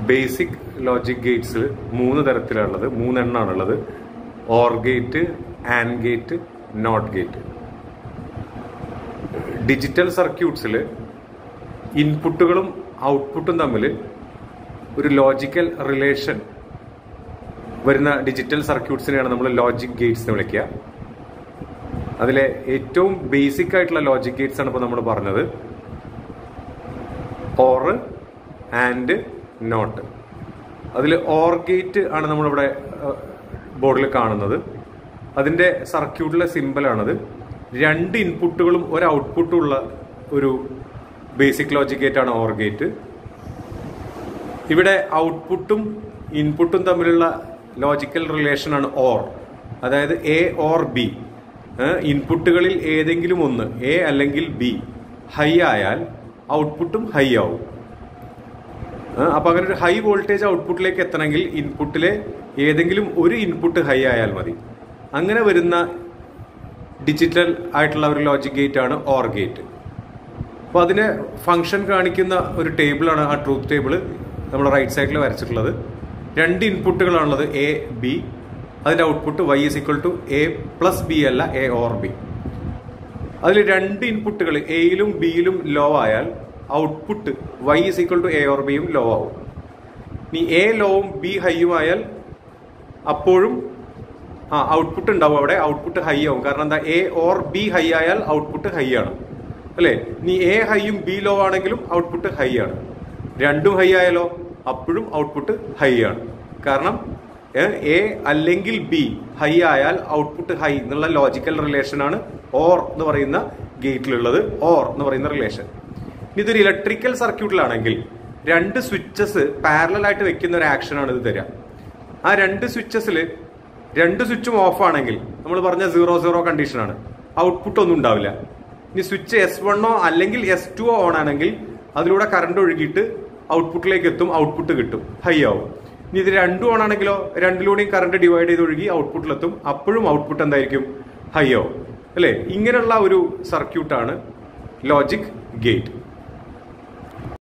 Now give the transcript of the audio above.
basic logic gates മൂന്ന് തരത്തിലുള്ളത് മൂന്നെണ്ണാണുള്ളത് OR gate AND gate NOT gate digital സർക്യൂട്ട്സിൽ ഇൻപുട്ടുകളും ഔട്ട്പുട്ടും തമ്മിൽ ഒരു ലോജിക്കൽ റിലേഷൻ വരുന്ന ഡിജിറ്റൽ സർക്യൂട്ട്സിനെയാണ് നമ്മൾ ലോജിക് ഗേറ്റ്സ് എന്ന് വിളിക്കുക അതിലെ ഏറ്റവും ബേസിക് ആയിട്ടുള്ള ലോജിക് ഗേറ്റ്സ് ആണ് ഇപ്പോൾ നമ്മൾ പറഞ്ഞത് ഓർ ആൻഡ് നോട്ട് അതിൽ ഓർ ഗേറ്റ് ആണ് നമ്മളിവിടെ ബോർഡിൽ കാണുന്നത് അതിൻ്റെ സർക്യൂട്ടിലെ സിമ്പിളാണത് രണ്ട് ഇൻപുട്ടുകളും ഒരു ഔട്ട്പുട്ടും ഉള്ള ഒരു ബേസിക് ലോജിക് ഗേറ്റ് ആണ് ഓർ ഗേറ്റ് ഇവിടെ ഔട്ട്പുട്ടും ഇൻപുട്ടും തമ്മിലുള്ള ലോജിക്കൽ റിലേഷൻ ആണ് ഓർ അതായത് എ ഓർ ബി ഇൻപുട്ടുകളിൽ ഏതെങ്കിലും ഒന്ന് എ അല്ലെങ്കിൽ ബി ഹൈ ആയാൽ ഔട്ട്പുട്ടും ഹൈ ആവും അപ്പൊ അങ്ങനെ ഒരു ഹൈ വോൾട്ടേജ് ഔട്ട്പുട്ടിലേക്ക് എത്തണമെങ്കിൽ ഇൻപുട്ടിലെ ഏതെങ്കിലും ഒരു ഇൻപുട്ട് ഹൈ ആയാൽ മതി അങ്ങനെ വരുന്ന ഡിജിറ്റൽ ആയിട്ടുള്ള ഒരു ലോജിക് ഗേറ്റ് ആണ് ഓർ ഗേറ്റ് അപ്പോൾ അതിനെ ഫംഗ്ഷൻ കാണിക്കുന്ന ഒരു ടേബിളാണ് ആ ട്രൂത്ത് ടേബിൾ നമ്മൾ റൈറ്റ് സൈഡിൽ വരച്ചിട്ടുള്ളത് രണ്ട് ഇൻപുട്ടുകളാണുള്ളത് എ ബി അതിന്റെ output Y is equal to A plus B അല്ല എ ഓർ ബി അതിൽ രണ്ട് ഇൻപുട്ടുകൾ എയിലും ബിയിലും ലോ ആയാൽ output Y is equal to A OR ബിയും ലോ ആവും ഇനി എ ലോവും ബി ഹൈയും ആയാൽ അപ്പോഴും ആ ഔട്ട്പുട്ട് ഉണ്ടാവും അവിടെ ഔട്ട്പുട്ട് ഹൈ ആവും കാരണം എന്താ എ ഓർ ബി ഹൈ ആയാൽ ഔട്ട്പുട്ട് ഹൈ ആണ് അല്ലേ ഇനി എ ഹൈയും ബി ലോ ആണെങ്കിലും ഔട്ട്പുട്ട് ഹൈ ആണ് രണ്ടും ഹൈ ആയാലോ അപ്പോഴും ഔട്ട്പുട്ട് ഹൈ ആണ് കാരണം എ അല്ലെങ്കിൽ ബി ഹൈ ആയാൽ ഔട്ട്പുട്ട് ഹൈ എന്നുള്ള ലോജിക്കൽ റിലേഷൻ ആണ് ഓർ എന്ന് പറയുന്ന ഗേറ്റിലുള്ളത് ഓർ എന്ന് പറയുന്ന റിലേഷൻ ഇതൊരു ഇലക്ട്രിക്കൽ സർക്യൂട്ടിലാണെങ്കിൽ രണ്ട് സ്വിച്ചസ് പാരലൽ ആയിട്ട് വെക്കുന്ന ഒരു ആക്ഷൻ ആണ് ഇത് തരിക ആ രണ്ട് സ്വിച്ചസിൽ രണ്ട് സ്വിച്ചും ഓഫ് ആണെങ്കിൽ നമ്മൾ പറഞ്ഞ സീറോ സീറോ കണ്ടീഷൻ ആണ് ഔട്ട്പുട്ട് ഒന്നും ഉണ്ടാവില്ല ഇനി സ്വിച്ച് എസ് വണ്ണോ അല്ലെങ്കിൽ എസ് ടു ഓൺ ആണെങ്കിൽ അതിലൂടെ കറണ്ട് ഒഴുകിയിട്ട് ഔട്ട്പുട്ടിലേക്ക് എത്തും ഔട്ട്പുട്ട് കിട്ടും ഹൈ ആവും ഇനി ഇത് രണ്ടും ഓൺ ആണെങ്കിലോ രണ്ടിലൂടെയും കറണ്ട് ഡിവൈഡ് ചെയ്ത് ഒഴുകി ഔട്ട്പുട്ടിലെത്തും അപ്പോഴും ഔട്ട്പുട്ട് എന്തായിരിക്കും ഹൈ ആവും അല്ലേ ഇങ്ങനെയുള്ള ഒരു സർക്യൂട്ടാണ് ലോജിക് ഗേറ്റ്